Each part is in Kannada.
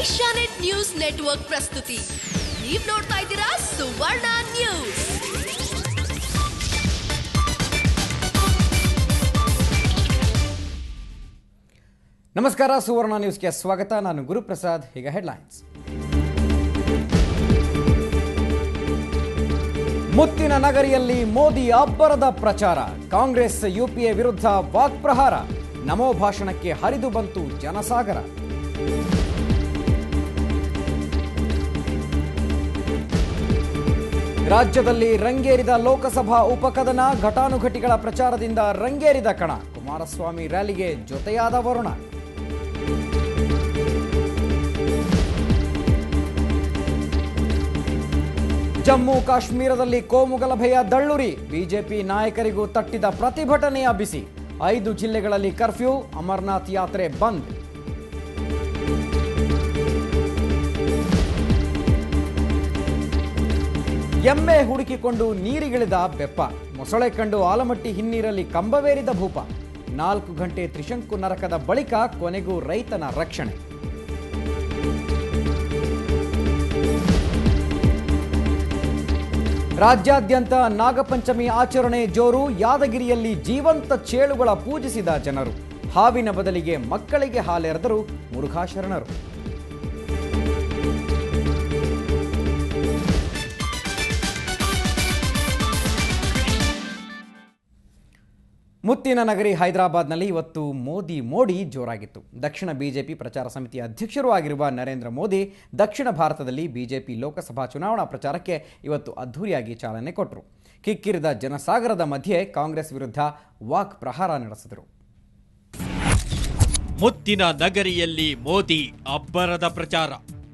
ಏಷ್ಯಾನೆಟ್ ನ್ಯೂಸ್ ನೆಟ್ವರ್ಕ್ ಪ್ರಸ್ತುತಿ ನೀವ್ ನೋಡ್ತಾ ಇದ್ದೀರಾ ಸುವರ್ಣ ನ್ಯೂಸ್ ನಮಸ್ಕಾರ ಸುವರ್ಣ ನ್ಯೂಸ್ಗೆ ಸ್ವಾಗತ ನಾನು ಗುರುಪ್ರಸಾದ್ ಈಗ ಹೆಡ್ಲೈನ್ಸ್ ಮುತ್ತಿನ ನಗರಿಯಲ್ಲಿ ಮೋದಿ ಅಬ್ಬರದ ಪ್ರಚಾರ ಕಾಂಗ್ರೆಸ್ ಯುಪಿಎ ವಿರುದ್ಧ ವಾಕ್ಪ್ರಹಾರ ನಮೋ ಭಾಷಣಕ್ಕೆ ಹರಿದು ಬಂತು ಜನಸಾಗರ ರಾಜ್ಯದಲ್ಲಿ ರಂಗೇರಿದ ಲೋಕಸಭಾ ಉಪಕದನ ಘಟಾನುಘಟಿಗಳ ಪ್ರಚಾರದಿಂದ ರಂಗೇರಿದ ಕಣ ಕುಮಾರಸ್ವಾಮಿ ರ್ಯಾಲಿಗೆ ಜೊತೆಯಾದ ವರುಣ ಜಮ್ಮು ಕಾಶ್ಮೀರದಲ್ಲಿ ಕೋಮುಗಲಭೆಯ ದಳ್ಳುರಿ ಬಿಜೆಪಿ ನಾಯಕರಿಗೂ ತಟ್ಟಿದ ಪ್ರತಿಭಟನೆಯ ಬಿಸಿ ಐದು ಜಿಲ್ಲೆಗಳಲ್ಲಿ ಕರ್ಫ್ಯೂ ಅಮರನಾಥ್ ಯಾತ್ರೆ ಬಂದ್ ಎಮ್ಮೆ ಹುಡುಕಿಕೊಂಡು ನೀರಿಗಿಳಿದ ಬೆಪ್ಪ ಮೊಸಳೆ ಕಂಡು ಆಲಮಟ್ಟಿ ಹಿನ್ನೀರಲ್ಲಿ ಕಂಬವೇರಿದ ಭೂಪ ನಾಲ್ಕು ಗಂಟೆ ತ್ರಿಶಂಕು ನರಕದ ಬಳಿಕ ಕೊನೆಗೂ ರೈತನ ರಕ್ಷಣೆ ರಾಜ್ಯಾದ್ಯಂತ ನಾಗಪಂಚಮಿ ಆಚರಣೆ ಜೋರು ಯಾದಗಿರಿಯಲ್ಲಿ ಜೀವಂತ ಚೇಳುಗಳ ಪೂಜಿಸಿದ ಜನರು ಹಾವಿನ ಬದಲಿಗೆ ಮಕ್ಕಳಿಗೆ ಹಾಲೆರೆದರು ಮುರುಘಾಶರಣರು ಮುತ್ತಿನ ನಗರಿ ಹೈದರಾಬಾದ್ನಲ್ಲಿ ಇವತ್ತು ಮೋದಿ ಮೋಡಿ ಜೋರಾಗಿತ್ತು ದಕ್ಷಿಣ ಬಿಜೆಪಿ ಪ್ರಚಾರ ಸಮಿತಿಯ ಅಧ್ಯಕ್ಷರೂ ಆಗಿರುವ ನರೇಂದ್ರ ಮೋದಿ ದಕ್ಷಿಣ ಭಾರತದಲ್ಲಿ ಬಿಜೆಪಿ ಲೋಕಸಭಾ ಚುನಾವಣಾ ಪ್ರಚಾರಕ್ಕೆ ಇವತ್ತು ಅದ್ಧೂರಿಯಾಗಿ ಚಾಲನೆ ಕೊಟ್ಟರು ಕಿಕ್ಕಿರಿದ ಜನಸಾಗರದ ಮಧ್ಯೆ ಕಾಂಗ್ರೆಸ್ ವಿರುದ್ಧ ವಾಕ್ ಪ್ರಹಾರ ನಡೆಸಿದರು ಮುತ್ತಿನ ನಗರಿಯಲ್ಲಿ ಮೋದಿ ಅಬ್ಬರದ ಪ್ರಚಾರ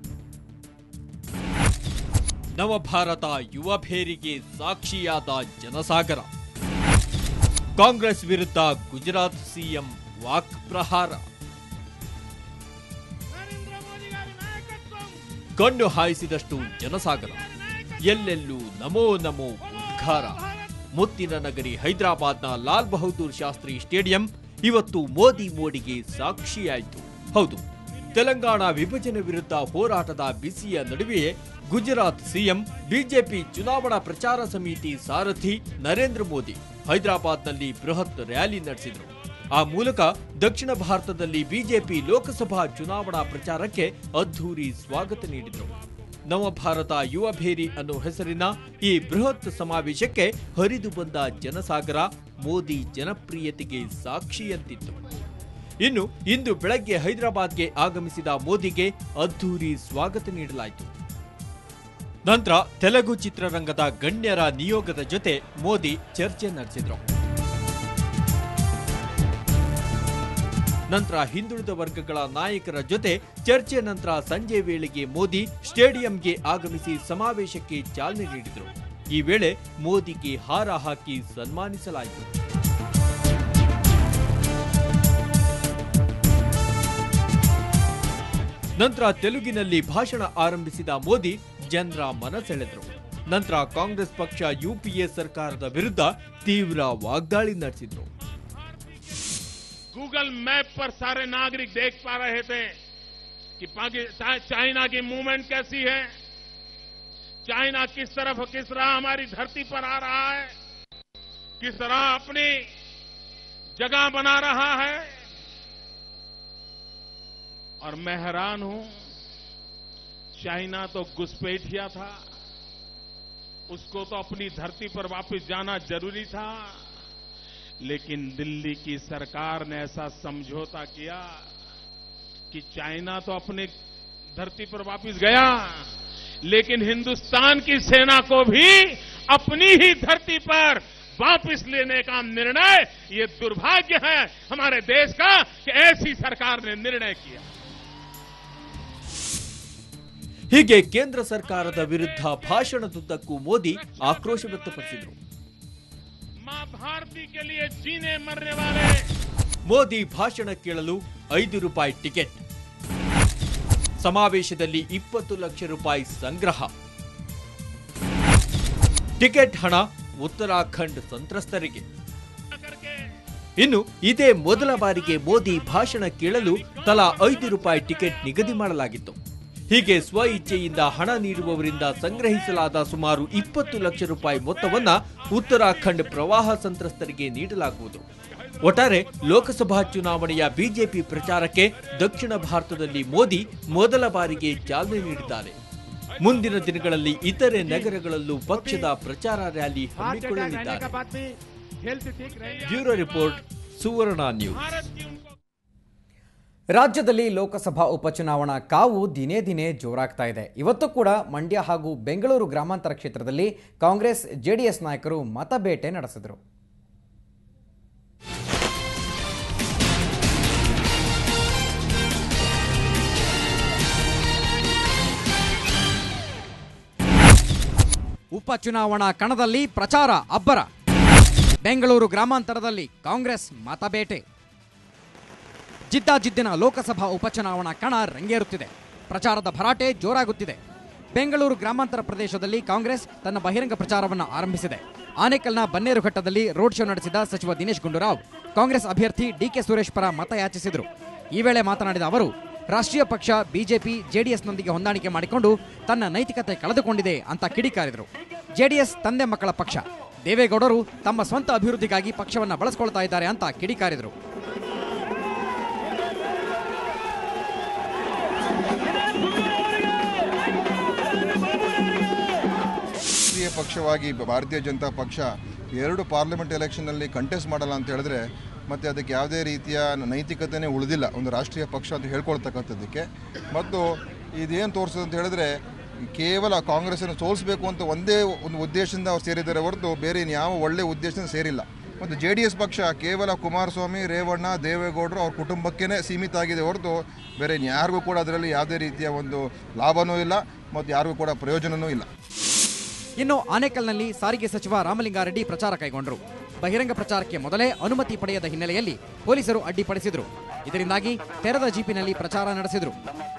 ನವಭಾರತ ಯುವ ಭೇರಿಗೆ ಸಾಕ್ಷಿಯಾದ ಜನಸಾಗರ ಕಾಂಗ್ರೆಸ್ ವಿರುದ್ಧ ಗುಜರಾತ್ ಸಿಎಂ ವಾಕ್ ಪ್ರಹಾರ ಕಣ್ಣು ಹಾಯಿಸಿದಷ್ಟು ಜನಸಾಗರ ಎಲ್ಲೆಲ್ಲೂ ನಮೋ ನಮೋ ಉದ್ಘಾರ ಮುತ್ತಿನ ನಗರಿ ಹೈದರಾಬಾದ್ನ ಲಾಲ್ ಬಹದ್ದೂರ್ ಶಾಸ್ತ್ರಿ ಸ್ಟೇಡಿಯಂ ಇವತ್ತು ಮೋದಿ ಮೋಡಿಗೆ ಸಾಕ್ಷಿಯಾಯಿತು ಹೌದು ತೆಲಂಗಾಣ ವಿಭಜನೆ ವಿರುದ್ಧ ಹೋರಾಟದ ಬಿಸಿಯ ನಡುವೆಯೇ ಗುಜರಾತ್ ಸಿಎಂ ಬಿಜೆಪಿ ಚುನಾವಣಾ ಪ್ರಚಾರ ಸಮಿತಿ ಸಾರಥಿ ನರೇಂದ್ರ ಮೋದಿ ಹೈದರಾಬಾದ್ನಲ್ಲಿ ಬೃಹತ್ ರ್ಯಾಲಿ ನಡೆಸಿದರು ಆ ಮೂಲಕ ದಕ್ಷಿಣ ಭಾರತದಲ್ಲಿ ಬಿಜೆಪಿ ಲೋಕಸಭಾ ಚುನಾವಣಾ ಪ್ರಚಾರಕ್ಕೆ ಅದ್ಧೂರಿ ಸ್ವಾಗತ ನೀಡಿದರು ನವಭಾರತ ಯುವ ಭೇರಿ ಅನ್ನೋ ಹೆಸರಿನ ಈ ಬೃಹತ್ ಸಮಾವೇಶಕ್ಕೆ ಹರಿದು ಬಂದ ಜನಸಾಗರ ಮೋದಿ ಜನಪ್ರಿಯತೆಗೆ ಸಾಕ್ಷಿಯಂತಿತ್ತು ಇನ್ನು ಇಂದು ಬೆಳಗ್ಗೆ ಹೈದರಾಬಾದ್ಗೆ ಆಗಮಿಸಿದ ಮೋದಿಗೆ ಅದ್ಧೂರಿ ಸ್ವಾಗತ ನೀಡಲಾಯಿತು ನಂತರ ತೆಲುಗು ಚಿತ್ರರಂಗದ ಗಣ್ಯರ ನಿಯೋಗದ ಜೊತೆ ಮೋದಿ ಚರ್ಚೆ ನಡೆಸಿದ್ರು ನಂತರ ಹಿಂದುಳಿದ ವರ್ಗಗಳ ನಾಯಕರ ಜೊತೆ ಚರ್ಚೆ ನಂತರ ಸಂಜೆ ವೇಳೆಗೆ ಮೋದಿ ಸ್ಟೇಡಿಯಂಗೆ ಆಗಮಿಸಿ ಸಮಾವೇಶಕ್ಕೆ ಚಾಲನೆ ನೀಡಿದರು ಈ ವೇಳೆ ಮೋದಿಗೆ ಹಾರ ಹಾಕಿ ಸನ್ಮಾನಿಸಲಾಯಿತು ನಂತರ ತೆಲುಗಿನಲ್ಲಿ ಭಾಷಣ ಆರಂಭಿಸಿದ ಮೋದಿ ಜನರ ಮನಸೆಳೆದರು ನಂತರ ಕಾಂಗ್ರೆಸ್ ಪಕ್ಷ ಯುಪಿಎ ಸರ್ಕಾರದ ವಿರುದ್ಧ ತೀವ್ರ ವಾಗ್ದಾಳಿ ನಡೆಸಿದ್ರು गूगल मैप पर सारे नागरिक देख पा रहे थे कि पाकिस्तान चाइना की मूवमेंट कैसी है चाइना किस तरफ किस तरह हमारी धरती पर आ रहा है किस तरह अपनी जगह बना रहा है और मैं हैरान हूं चाइना तो घुसपैठिया था उसको तो अपनी धरती पर वापस जाना जरूरी था लेकिन दिल्ली की सरकार ने ऐसा समझौता किया कि चाइना तो अपने धरती पर वापस गया लेकिन हिंदुस्तान की सेना को भी अपनी ही धरती पर वापस लेने का निर्णय ये दुर्भाग्य है हमारे देश का कि ऐसी सरकार ने निर्णय किया ಹೀಗೆ ಕೇಂದ್ರ ಸರ್ಕಾರದ ವಿರುದ್ಧ ಭಾಷಣದುದ್ದಕ್ಕೂ ಮೋದಿ ಆಕ್ರೋಶ ವ್ಯಕ್ತಪಡಿಸಿದರು मां भारती के लिए जीने मरने वाले ಮೋದಿ ಭಾಷಣ ಕೇಳಲು ಐದು ರೂಪಾಯಿ ಟಿಕೆಟ್ ಸಮಾವೇಶದಲ್ಲಿ ಇಪ್ಪತ್ತು ಲಕ್ಷ ರೂಪಾಯಿ ಸಂಗ್ರಹ ಟಿಕೆಟ್ ಹಣ ಉತ್ತರಾಖಂಡ್ ಸಂತ್ರಸ್ತರಿಗೆ करके ಇನ್ನು ಇದೇ ಮೊದಲ ಬಾರಿಗೆ ಮೋದಿ ಭಾಷಣ ಕೇಳಲು ತಲಾ ಐದು ರೂಪಾಯಿ ಟಿಕೆಟ್ ನಿಗದಿ ಮಾಡಲಾಗಿತ್ತು ಹೀಗೆ ಸ್ವ ಇಚ್ಛೆಯಿಂದ ಹಣ ನೀಡುವವರಿಂದ ಸಂಗ್ರಹಿಸಲಾದ ಸುಮಾರು ಇಪ್ಪತ್ತು ಲಕ್ಷ ರೂಪಾಯಿ ಮೊತ್ತವನ್ನ ಉತ್ತರಾಖಂಡ್ ಪ್ರವಾಹ ಸಂತ್ರಸ್ತರಿಗೆ ನೀಡಲಾಗುವುದು ಒಟ್ಟಾರೆ ಲೋಕಸಭಾ ಚುನಾವಣೆಯ ಬಿಜೆಪಿ ಪ್ರಚಾರಕ್ಕೆ ದಕ್ಷಿಣ ಭಾರತದಲ್ಲಿ ಮೋದಿ ಮೊದಲ ಬಾರಿಗೆ ಚಾಲನೆ ನೀಡಿದ್ದಾರೆ ಮುಂದಿನ ದಿನಗಳಲ್ಲಿ ಇತರೆ ನಗರಗಳಲ್ಲೂ ಪಕ್ಷದ ಪ್ರಚಾರ ರ್ಯಾಲಿ ಹಮ್ಮಿಕೊಳ್ಳಲಿದ್ದಾರೆ ಬ್ಯೂರೋ ರಿಪೋರ್ಟ್ ಸುವರ್ಣ ನ್ಯೂಸ್ ರಾಜ್ಯದಲ್ಲಿ ಲೋಕಸಭಾ ಉಪಚುನಾವಣಾ ಕಾವು ದಿನೇ ದಿನೇ ಜೋರಾಗ್ತಾ ಇದೆ ಇವತ್ತು ಕೂಡ ಮಂಡ್ಯ ಹಾಗೂ ಬೆಂಗಳೂರು ಗ್ರಾಮಾಂತರ ಕ್ಷೇತ್ರದಲ್ಲಿ ಕಾಂಗ್ರೆಸ್ ಜೆಡಿಎಸ್ ನಾಯಕರು ಮತಬೇಟೆ ನಡೆಸಿದರು ಉಪಚುನಾವಣಾ ಕಣದಲ್ಲಿ ಪ್ರಚಾರ ಅಬ್ಬರ ಬೆಂಗಳೂರು ಗ್ರಾಮಾಂತರದಲ್ಲಿ ಕಾಂಗ್ರೆಸ್ ಮತಬೇಟೆ ಜಿದ್ದಾಜಿದ್ದಿನ ಲೋಕಸಭಾ ಉಪಚುನಾವಣಾ ಕಣ ರಂಗೇರುತ್ತಿದೆ ಪ್ರಚಾರದ ಭರಾಟೆ ಜೋರಾಗುತ್ತಿದೆ ಬೆಂಗಳೂರು ಗ್ರಾಮಾಂತರ ಪ್ರದೇಶದಲ್ಲಿ ಕಾಂಗ್ರೆಸ್ ತನ್ನ ಬಹಿರಂಗ ಪ್ರಚಾರವನ್ನು ಆರಂಭಿಸಿದೆ ಆನೇಕಲ್ನ ಬನ್ನೇರುಘಟ್ಟದಲ್ಲಿ ರೋಡ್ ಶೋ ನಡೆಸಿದ ಸಚಿವ ದಿನೇಶ್ ಗುಂಡೂರಾವ್ ಕಾಂಗ್ರೆಸ್ ಅಭ್ಯರ್ಥಿ ಡಿಕೆ ಸುರೇಶ್ ಪರ ಮತ ಯಾಚಿಸಿದರು ಈ ವೇಳೆ ಮಾತನಾಡಿದ ಅವರು ರಾಷ್ಟ್ರೀಯ ಪಕ್ಷ ಬಿಜೆಪಿ ಜೆಡಿಎಸ್ನೊಂದಿಗೆ ಹೊಂದಾಣಿಕೆ ಮಾಡಿಕೊಂಡು ತನ್ನ ನೈತಿಕತೆ ಕಳೆದುಕೊಂಡಿದೆ ಅಂತ ಕಿಡಿಕಾರಿದರು ಜೆಡಿಎಸ್ ತಂದೆ ಮಕ್ಕಳ ಪಕ್ಷ ದೇವೇಗೌಡರು ತಮ್ಮ ಸ್ವಂತ ಅಭಿವೃದ್ಧಿಗಾಗಿ ಪಕ್ಷವನ್ನು ಬಳಸಿಕೊಳ್ತಾ ಇದ್ದಾರೆ ಅಂತ ಕಿಡಿಕಾರಿದರು ರಾಷ್ಟ್ರೀಯ ಪಕ್ಷವಾಗಿ ಭಾರತೀಯ ಜನತಾ ಪಕ್ಷ ಎರಡು ಪಾರ್ಲಿಮೆಂಟ್ ಎಲೆಕ್ಷನ್ನಲ್ಲಿ ಕಂಟೆಸ್ಟ್ ಮಾಡಲ್ಲ ಅಂತ ಹೇಳಿದ್ರೆ ಮತ್ತು ಅದಕ್ಕೆ ಯಾವುದೇ ರೀತಿಯ ನೈತಿಕತೆನೇ ಉಳಿದಿಲ್ಲ ಒಂದು ರಾಷ್ಟ್ರೀಯ ಪಕ್ಷ ಅಂತ ಹೇಳ್ಕೊಳ್ತಕ್ಕಂಥದ್ದಕ್ಕೆ ಮತ್ತು ಇದೇನು ತೋರಿಸೋದು ಅಂತ ಹೇಳಿದ್ರೆ ಕೇವಲ ಕಾಂಗ್ರೆಸ್ಸನ್ನು ಸೋಲಿಸಬೇಕು ಅಂತ ಒಂದೇ ಒಂದು ಉದ್ದೇಶದಿಂದ ಅವ್ರು ಸೇರಿದ್ದಾರೆ ಹೊರತು ಬೇರೆ ಯಾವ ಒಳ್ಳೆಯ ಉದ್ದೇಶದಿಂದ ಸೇರಿಲ್ಲ ಮತ್ತು ಜೆ ಡಿ ಎಸ್ ಪಕ್ಷ ಕೇವಲ ಕುಮಾರಸ್ವಾಮಿ ರೇವಣ್ಣ ದೇವೇಗೌಡರು ಅವ್ರ ಕುಟುಂಬಕ್ಕೇ ಸೀಮಿತ ಆಗಿದೆ ಹೊರತು ಬೇರೆ ಯಾರಿಗೂ ಕೂಡ ಅದರಲ್ಲಿ ಯಾವುದೇ ರೀತಿಯ ಒಂದು ಲಾಭನೂ ಇಲ್ಲ ಮತ್ತು ಯಾರಿಗೂ ಕೂಡ ಪ್ರಯೋಜನವೂ ಇಲ್ಲ ಇನ್ನು ಆನೇಕಲ್ನಲ್ಲಿ ಸಾರಿಗೆ ಸಚಿವ ರಾಮಲಿಂಗಾರೆಡ್ಡಿ ಪ್ರಚಾರ ಕೈಗೊಂಡರು ಬಹಿರಂಗ ಪ್ರಚಾರಕ್ಕೆ ಮೊದಲೇ ಅನುಮತಿ ಪಡೆಯದ ಹಿನ್ನೆಲೆಯಲ್ಲಿ ಪೊಲೀಸರು ಅಡ್ಡಿಪಡಿಸಿದರು ಇದರಿಂದಾಗಿ ತೆರೆದ ಜೀಪಿನಲ್ಲಿ ಪ್ರಚಾರ ನಡೆಸಿದರು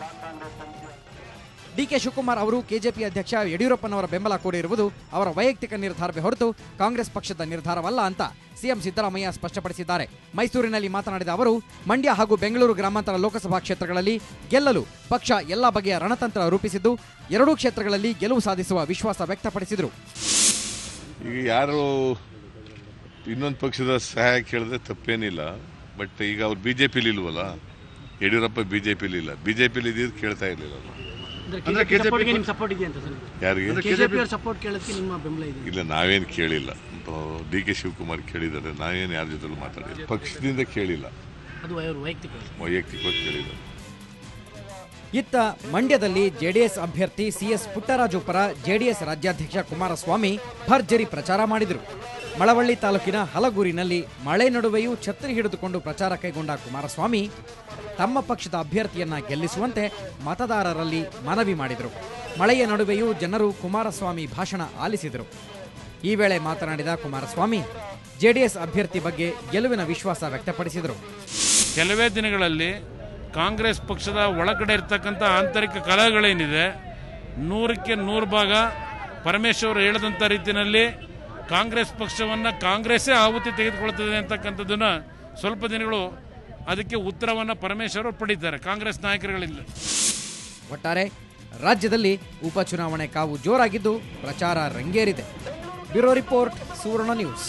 ಡಿಕೆ ಶಿವಕುಮಾರ್ ಅವರು ಕೆಜೆಪಿ ಅಧ್ಯಕ್ಷ ಯಡಿಯೂರಪ್ಪನವರ ಬೆಂಬಲ ಕೋರಿರುವುದು ಅವರ ವೈಯಕ್ತಿಕ ನಿರ್ಧಾರವೇ ಹೊರತು ಕಾಂಗ್ರೆಸ್ ಪಕ್ಷದ ನಿರ್ಧಾರವಲ್ಲ ಅಂತ ಸಿಎಂ ಸಿದ್ದರಾಮಯ್ಯ ಸ್ಪಷ್ಟಪಡಿಸಿದ್ದಾರೆ ಮೈಸೂರಿನಲ್ಲಿ ಮಾತನಾಡಿದ ಅವರು ಮಂಡ್ಯ ಹಾಗೂ ಬೆಂಗಳೂರು ಗ್ರಾಮಾಂತರ ಲೋಕಸಭಾ ಕ್ಷೇತ್ರಗಳಲ್ಲಿ ಗೆಲ್ಲಲು ಪಕ್ಷ ಎಲ್ಲ ಬಗೆಯ ರಣತಂತ್ರ ರೂಪಿಸಿದ್ದು ಎರಡೂ ಕ್ಷೇತ್ರಗಳಲ್ಲಿ ಗೆಲುವು ಸಾಧಿಸುವ ವಿಶ್ವಾಸ ವ್ಯಕ್ತಪಡಿಸಿದರು ಈಗ ಯಾರು ಇನ್ನೊಂದು ಪಕ್ಷದ ಸಹಾಯ ಕೇಳಿದ್ರೆ ತಪ್ಪೇನಿಲ್ಲ ಬಟ್ ಈಗ ಅವ್ರು ಬಿ ಜೆ ಪಿಲಿ ಇಲ್ವಲ್ಲ ಯಡಿಯೂರಪ್ಪ ಬಿ ಜೆ ಪಿಲಿ ಇಲ್ಲ ಬಿ ಜೆ ಪಿಲಿ ಇದ್ದಿದ್ದು ಕೇಳ್ತಾ ಇರಲಿಲ್ಲ ಅಂದ್ರೆ ಸಪೋರ್ಟ್ಗೆ ನಿಮ್ ಸಪೋರ್ಟ್ ಇದೆ ಅಂತ ಸರ್ ಯಾರಿಗೆ ಕೆಜೆಪಿ ಅವ್ರ ಸಪೋರ್ಟ್ ಕೇಳೋದಕ್ಕೆ ನಿಮ್ಮ ಬೆಂಬಲ ಇದೆ ಇಲ್ಲ ನಾವೇನು ಕೇಳಿಲ್ಲ ಡಿ ಕೆ ಶಿವಕುಮಾರ್ ಕೇಳಿದ್ದಾರೆ ನಾವೇನು ಯಾರ ಜೊತೆ ಮಾತಾಡಿಲ್ಲ ಪಕ್ಷದಿಂದ ಕೇಳಿಲ್ಲ ಅದು ಅವ್ರ ವೈಯಕ್ತಿಕ ವೈಯಕ್ತಿಕವಾಗಿ ಕೇಳಿಲ್ಲ ಇತ್ತ ಮಂಡ್ಯದಲ್ಲಿ ಜೆಡಿಎಸ್ ಅಭ್ಯರ್ಥಿ ಸಿಎಸ್ ಪುಟ್ಟರಾಜು ಪರ ಜೆಡಿಎಸ್ ರಾಜ್ಯಾಧ್ಯಕ್ಷ ಕುಮಾರಸ್ವಾಮಿ ಭರ್ಜರಿ ಪ್ರಚಾರ ಮಾಡಿದರು ಮಳವಳ್ಳಿ ತಾಲೂಕಿನ ಹಲಗೂರಿನಲ್ಲಿ ಮಳೆ ನಡುವೆಯೂ ಛತ್ರಿ ಹಿಡಿದುಕೊಂಡು ಪ್ರಚಾರ ಕೈಗೊಂಡ ಕುಮಾರಸ್ವಾಮಿ ತಮ್ಮ ಪಕ್ಷದ ಅಭ್ಯರ್ಥಿಯನ್ನ ಗೆಲ್ಲಿಸುವಂತೆ ಮತದಾರರಲ್ಲಿ ಮನವಿ ಮಾಡಿದರು ಮಳೆಯ ನಡುವೆಯೂ ಜನರು ಕುಮಾರಸ್ವಾಮಿ ಭಾಷಣ ಆಲಿಸಿದರು ಈ ವೇಳೆ ಮಾತನಾಡಿದ ಕುಮಾರಸ್ವಾಮಿ ಜೆಡಿಎಸ್ ಅಭ್ಯರ್ಥಿ ಬಗ್ಗೆ ಗೆಲುವಿನ ವಿಶ್ವಾಸ ವ್ಯಕ್ತಪಡಿಸಿದರು ಕೆಲವೇ ದಿನಗಳಲ್ಲಿ ಕಾಂಗ್ರೆಸ್ ಪಕ್ಷದ ಒಳಗಡೆ ಇರ್ತಕ್ಕಂಥ ಆಂತರಿಕ ಕಲಹಗಳೇನಿದೆ ನೂರಕ್ಕೆ ನೂರು ಭಾಗ ಪರಮೇಶ್ವರ್ ಹೇಳಿದಂಥ ರೀತಿಯಲ್ಲಿ ಕಾಂಗ್ರೆಸ್ ಪಕ್ಷವನ್ನು ಕಾಂಗ್ರೆಸ್ಸೇ ಆಹುತಿ ತೆಗೆದುಕೊಳ್ತದೆ ಅಂತಕ್ಕಂಥದ್ದನ್ನ ಸ್ವಲ್ಪ ದಿನಗಳು ಅದಕ್ಕೆ ಉತ್ತರವನ್ನು ಪರಮೇಶ್ವರ್ ಪಡೀತಾರೆ ಕಾಂಗ್ರೆಸ್ ನಾಯಕರುಗಳಿಂದ ಒಟ್ಟಾರೆ ರಾಜ್ಯದಲ್ಲಿ ಉಪಚುನಾವಣೆ ಕಾವು ಜೋರಾಗಿದ್ದು ಪ್ರಚಾರ ರಂಗೇರಿದೆ ಬ್ಯೂರೋ ರಿಪೋರ್ಟ್ ಸುವರ್ಣ ನ್ಯೂಸ್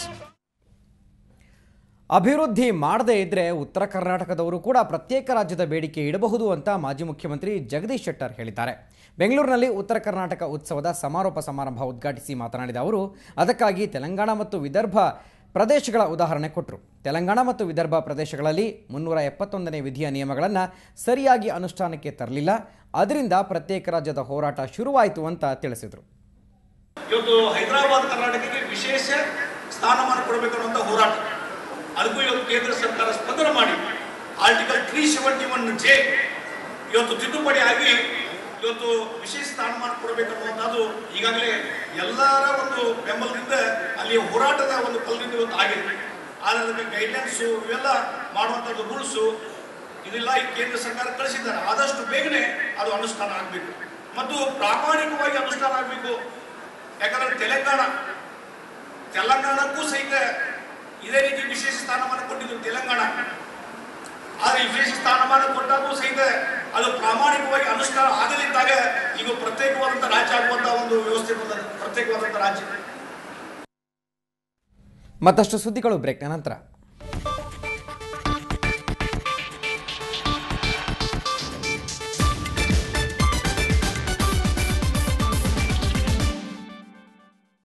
ಅಭಿವೃದ್ಧಿ ಮಾಡದೇ ಇದ್ರೆ ಉತ್ತರ ಕರ್ನಾಟಕದವರು ಕೂಡ ಪ್ರತ್ಯೇಕ ರಾಜ್ಯದ ಬೇಡಿಕೆ ಇಡಬಹುದು ಅಂತ ಮಾಜಿ ಮುಖ್ಯಮಂತ್ರಿ ಜಗದೀಶ್ ಶೆಟ್ಟರ್ ಹೇಳಿದ್ದಾರೆ ಬೆಂಗಳೂರಿನಲ್ಲಿ ಉತ್ತರ ಕರ್ನಾಟಕ ಉತ್ಸವದ ಸಮಾರೋಪ ಸಮಾರಂಭ ಉದ್ಘಾಟಿಸಿ ಮಾತನಾಡಿದ ಅವರು ಅದಕ್ಕಾಗಿ ತೆಲಂಗಾಣ ಮತ್ತು ವಿದರ್ಭ ಪ್ರದೇಶಗಳ ಉದಾಹರಣೆ ಕೊಟ್ಟರು ತೆಲಂಗಾಣ ಮತ್ತು ವಿದರ್ಭ ಪ್ರದೇಶಗಳಲ್ಲಿ ಮುನ್ನೂರ ಎಪ್ಪತ್ತೊಂದನೇ ವಿಧಿಯ ನಿಯಮಗಳನ್ನು ಸರಿಯಾಗಿ ಅನುಷ್ಠಾನಕ್ಕೆ ತರಲಿಲ್ಲ ಅದರಿಂದ ಪ್ರತ್ಯೇಕ ರಾಜ್ಯದ ಹೋರಾಟ ಶುರುವಾಯಿತು ಅಂತ ತಿಳಿಸಿದರು ಇವತ್ತು ಹೈದರಾಬಾದ್ ಕರ್ನಾಟಕಕ್ಕೆ ವಿಶೇಷ ಸ್ಥಾನಮಾನ ಕೊಡಬೇಕು ಅನ್ನುವಂಥ ಹೋರಾಟ ಅದಕ್ಕೂ ಇವತ್ತು ಕೇಂದ್ರ ಸರ್ಕಾರ ಸ್ಪಂದನೆ ಮಾಡಿ article three seventy one J ಇವತ್ತು ತಿದ್ದುಪಡಿ ಆಗಿ ಇವತ್ತು ವಿಶೇಷ ಸ್ಥಾನಮಾನ ಕೊಡಬೇಕು ಅನ್ನುವಂಥದ್ದು ಈಗಾಗಲೇ ಎಲ್ಲರ ಒಂದು ಬೆಂಬಲದಿಂದ ಅಲ್ಲಿ ಹೋರಾಟದ ಒಂದು ಫಲದಿಂದ ಇವತ್ತು ಆಗಿದೆ ಆದರೆ ಅದಕ್ಕೆ ಗೈಡ್ಲೈನ್ಸು ಇವೆಲ್ಲ ಮಾಡುವಂಥದ್ದು ರೂಲ್ಸು ಇದೆಲ್ಲ ಈ ಕೇಂದ್ರ ಸರ್ಕಾರ ಕಳಿಸಿದ್ದಾರೆ ಆದಷ್ಟು ಬೇಗನೆ ಅದು ಅನುಷ್ಠಾನ ಆಗಬೇಕು ಮತ್ತು ಪ್ರಾಮಾಣಿಕವಾಗಿ ಅನುಷ್ಠಾನ ಆಗಬೇಕು ಯಾಕಂದ್ರೆ ತೆಲಂಗಾಣ ತೆಲಂಗಾಣಕ್ಕೂ ಸಹಿತ ಇದೇ ರೀತಿ ವಿಶೇಷ ಸ್ಥಾನಮಾನ ಕೊಟ್ಟಿದ್ರು ತೆಲಂಗಾಣ ಆದರೆ ವಿಶೇಷ ಸ್ಥಾನಮಾನ ಕೊಟ್ಟಾಗೂ ಸಹಿತ ಅದು ಪ್ರಾಮಾಣಿಕವಾಗಿ ಅನುಷ್ಠಾನ ಆಗಲಿದ್ದಾಗ ಈಗ ಪ್ರತ್ಯೇಕವಾದಂಥ ರಾಜ್ಯ ಆಗುವಂಥ ಒಂದು ವ್ಯವಸ್ಥೆ ಬಂದದೆ ಪ್ರತ್ಯೇಕವಾದಂಥ ರಾಜ್ಯ ಮತ್ತಷ್ಟು ಸುದ್ದಿಗಳು ಬ್ರೇಕ್ನ ನಂತರ